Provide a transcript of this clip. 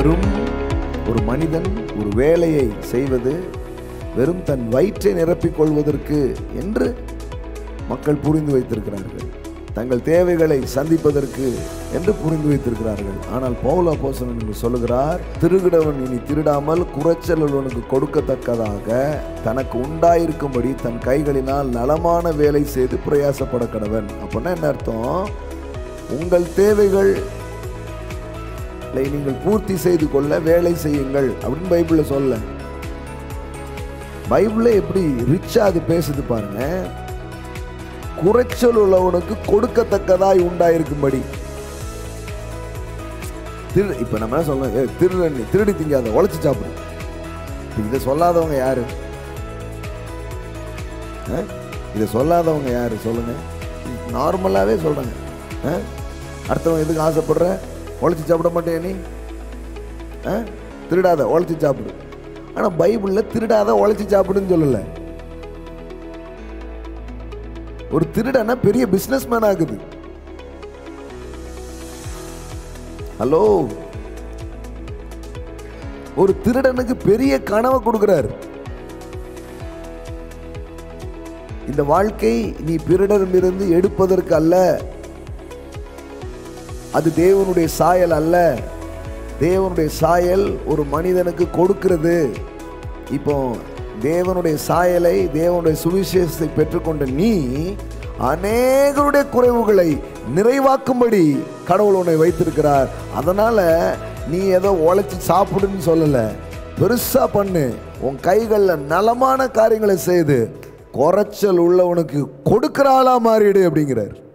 வெறும் ஒரு மனிதன் ஒரு வேலையை செய்வது வெறும் தன் வயிற்றை நிரப்பிக் கொள்வதற்கு என்று மக்கள் புரிந்து வைத்திருக்கிறார்கள் தங்கள் தேவைகளை சந்திப்பதற்கு என்று புரிந்து வைத்திருக்கிறார்கள் ஆனால் பவுல போசனன் என்று சொல்லுகிறார் திருகிடவன் இனி திருடாமல் குறைச்சல் உள்ளவனுக்கு கொடுக்கத்தக்கதாக தனக்கு உண்டாயிருக்கும்படி தன் கைகளினால் நலமான வேலை செய்து பிரயாசப்பட கடவன் அப்படின்னா என்ன அர்த்தம் உங்கள் தேவைகள் நீங்கள் பூர்த்தி செய்து கொள்ள வேலை செய்யுங்கள் அப்படின்னு பைபிளில் சொல்ல பைபிளில் எப்படி ரிச்சா அது பேசுது பாருங்க குறைச்சல் உள்ளவனுக்கு கொடுக்கத்தக்கதாய் உண்டாயிருக்கும்படி திரு இப்போ நம்ம என்ன சொல்லணும் ஏ திருடனி திருடி திங்காத உழைச்சி சாப்பிடு இப்ப இதை சொல்லாதவங்க யாரு ஆ? இதை சொல்லாதவங்க யாரு சொல்லுங்க நார்மலாகவே சொல்றாங்க ஆ? அடுத்தவன் எதுக்கு ஆசைப்படுற உழைச்சி சாப்பிட மாட்டேன் நீ ஆ? திருடாத உழைச்சி சாப்பிடு ஆனால் பைபிளில் திருடாத உழைச்சி சாப்பிடுன்னு சொல்லலை ஒரு திருடனா பெரிய பிசினஸ் மேன் ஆகுது ஹலோ ஒரு திருடனுக்கு பெரிய கனவை கொடுக்கிறார் இந்த வாழ்க்கை நீ பிறரிடமிருந்து எடுப்பதற்கு அல்ல அது தேவனுடைய சாயல் அல்ல தேவனுடைய சாயல் ஒரு மனிதனுக்கு கொடுக்கிறது இப்போ தேவனுடைய சாயலை தேவனுடைய சுவிசேஷத்தை பெற்றுக்கொண்ட நீ அநேகருடைய குறைவுகளை நிறைவாக்கும்படி கடவுள் உன்னை வைத்திருக்கிறார் அதனால நீ ஏதோ உழைச்சி சாப்பிடுன்னு சொல்லல பெருசா பண்ணு உன் கைகளில் நலமான காரியங்களை செய்து குறைச்சல் உள்ளவனுக்கு கொடுக்கிற ஆளா மாறிடு அப்படிங்கிறார்